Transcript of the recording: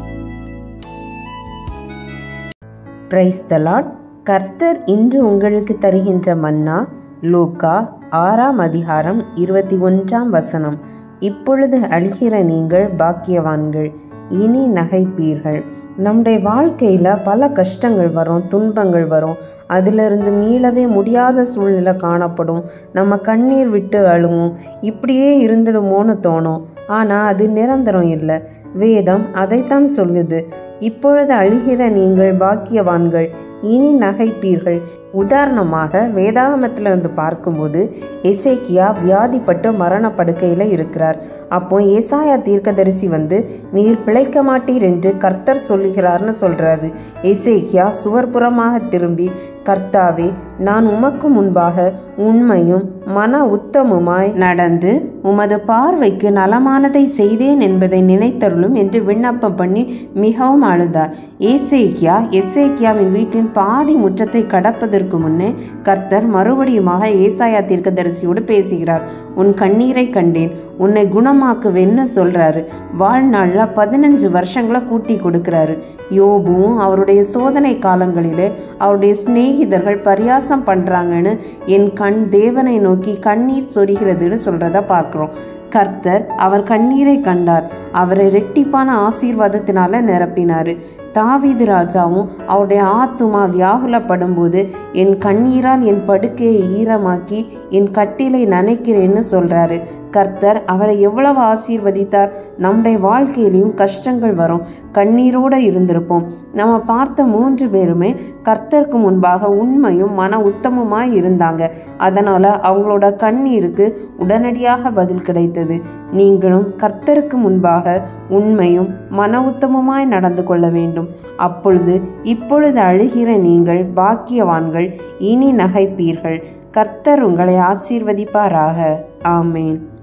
praise the Lord கர்த்தர் இன்று உங்களுக்கு தருகின்ற மன்னா லூக்கா ஆறாம் அதிகாரம் இருபத்தி ஒன்றாம் வசனம் இப்பொழுது அழுகிற நீங்கள் பாக்கியவான்கள் இனி நகைப்பீர்கள் நம்முடைய வாழ்க்கையில் பல கஷ்டங்கள் வரும் துன்பங்கள் வரும் அதிலிருந்து மீளவே முடியாத சூழ்நிலை காணப்படும் நம்ம கண்ணீர் விட்டு அழுவோம் இப்படியே இருந்துடுமோன்னு தோணும் ஆனால் அது நிரந்தரம் இல்லை வேதம் அதைத்தான் சொல்லுது இப்பொழுது அழுகிற நீங்கள் பாக்கியவான்கள் இனி நகைப்பீர்கள் உதாரணமாக வேதாகமத்தில் இருந்து பார்க்கும்போது எசேக்கியா வியாதிப்பட்டு மரண படுக்கையில் இருக்கிறார் அப்போ ஏசாயா தீர்க்கதரிசி வந்து நீர் பிழைக்க மாட்டீர் என்று கர்த்தர் சொல்லுகிறார்னு சொல்றாரு எசேக்கியா சுவர்புறமாக திரும்பி கர்த்தாவே நான் உமக்கு முன்பாக உண்மையும் மன உத்தமுமாய் நடந்து உமது பார்வைக்கு நலமானதை செய்தேன் என்பதை நினைத்தருளும் என்று விண்ணப்பம் பண்ணி மிகவும் அழுதார் ஏசேக்கியா எசேக்கியாவின் வீட்டின் பாதி முற்றத்தை கடப்பதற்கு முன்னே கர்த்தர் மறுபடியுமாக ஏசாயா தீர்க்கதரிசியோடு பேசுகிறார் உன் கண்ணீரை கண்டேன் உன்னை குணமாக்குவேன்னு சொல்றாரு வாழ்நாளில் பதினஞ்சு வருஷங்களை கூட்டி கொடுக்கிறாரு யோபுவும் அவருடைய சோதனை காலங்களிலே அவருடைய சிநேகிதர்கள் பரியாசம் பண்றாங்கன்னு என் கண் தேவனை நோக்கி கண்ணீர் சொரிகிறதுன்னு சொல்றத பார்க்கிறோம் கர்த்தர் அவர் கண்ணீரை கண்டார் அவரை ரெட்டிப்பான ஆசீர்வாதத்தினால நிரப்பினாரு தாவீது ராஜாவும் அவருடைய ஆத்துமா வியாகுலப்படும் போது என் கண்ணீரால் என் படுக்கையை ஈரமாக்கி என் கட்டிலை நனைக்கிறேன்னு சொல்றாரு கர்த்தர் அவரை எவ்வளவு ஆசீர்வதித்தார் நம்முடைய வாழ்க்கையிலையும் கஷ்டங்கள் வரும் கண்ணீரோடு இருந்திருப்போம் நம்ம பார்த்த மூன்று பேருமே கர்த்தருக்கு முன்பாக உண்மையும் மன உத்தமுமாய் இருந்தாங்க அதனால அவங்களோட கண்ணீருக்கு உடனடியாக பதில் கிடைத்தது நீங்களும் கர்த்தருக்கு முன்பாக உண்மையும் மன உத்தமுமாய் நடந்து கொள்ள வேண்டும் அப்பொழுது இப்பொழுது அழுகிற நீங்கள் பாக்கியவான்கள் இனி நகைப்பீர்கள் கர்த்தர் உங்களை ஆசீர்வதிப்பாராக ஆமேன்